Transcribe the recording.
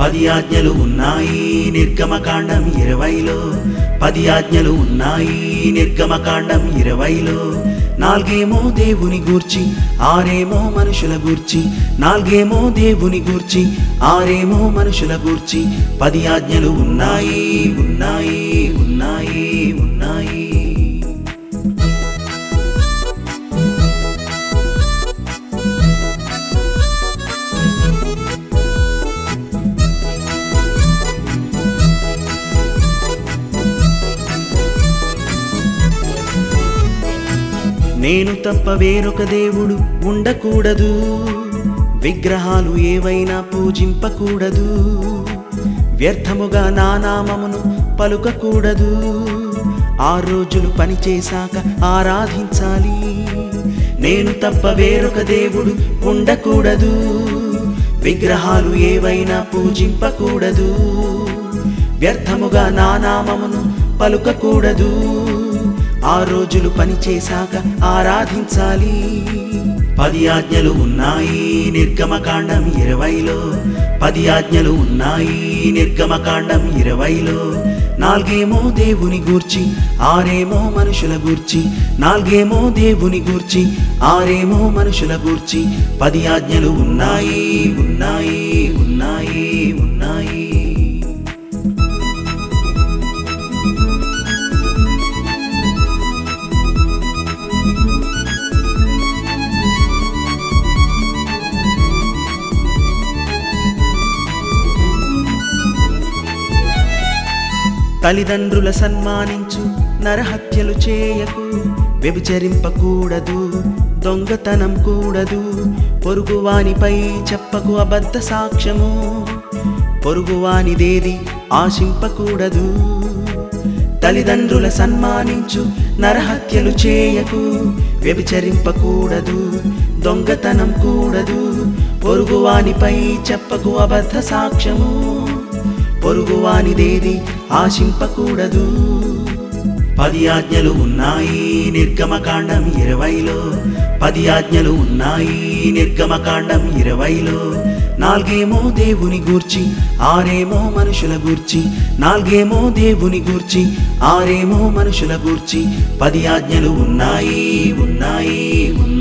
పది ఆజ్ఞలు ఉన్నాయి నిర్గమకాండం ఇరవైలో పది ఆజ్ఞలు ఉన్నాయి నిర్గమకాండం ఇరవైలో నాలుగేమో దేవుని గూర్చి ఆరేమో మనుషుల గూర్చి నాలుగేమో దేవుని గూర్చి ఆరేమో మనుషుల గూర్చి పది ఆజ్ఞలు ఉన్నాయి ఉన్నాయి ఉన్నాయి ఉన్నాయి నేను తప్ప వేరొక దేవుడు ఉండకూడదు విగ్రహాలు ఏవైనా పూజింపకూడదు వ్యర్థముగా నా నామమును పలుకకూడదు ఆ రోజులు పనిచేశాక ఆరాధించాలి నేను తప్ప వేరొక దేవుడు ఉండకూడదు విగ్రహాలు ఏవైనా పూజింపకూడదు వ్యర్థముగా నా నామమును పలుకకూడదు ఆ రోజులు పనిచేశాక ఆరాధించాలి పది ఆజ్ఞలు ఉన్నాయి నిర్గమకాండం ఇరవైలో పది ఆజ్ఞలు ఉన్నాయి నిర్గమకాండం ఇరవైలో నాలుగేమో దేవుని గూర్చి ఆరేమో మనుషుల గూర్చి నాలుగేమో దేవుని గూర్చి ఆరేమో మనుషుల గూర్చి పది ఆజ్ఞలు ఉన్నాయి ఉన్నాయి ఉన్నాయి ఉన్నాయి తల్లిదండ్రుల సన్మానించు నరహత్యలు చేయకు వ్యభిచరింపకూడదు దొంగతనం కూడదు పొరుగువానిపై చెప్పకు అబద్ధ సాక్ష్యము పొరుగువానిదేది ఆశింపకూడదు తల్లిదండ్రుల సన్మానించు నరహత్యలు చేయకు వ్యభిచరింపకూడదు దొంగతనం కూడదు పొరుగువానిపై చెప్పకు అబద్ధ సాక్ష్యము పొరుగువానిదేది ఆశింపకూడదు పది ఆజ్ఞలు ఉన్నాయి నిర్గమకాండం ఇరవైలో పది ఆజ్ఞలు ఉన్నాయి నిర్గమకాండం ఇరవైలో నాలుగేమో దేవుని గూర్చి ఆరేమో మనుషుల గూర్చి నాలుగేమో దేవుని గూర్చి ఆరేమో మనుషుల గూర్చి పది ఆజ్ఞలు ఉన్నాయి ఉన్నాయి ఉన్నాయి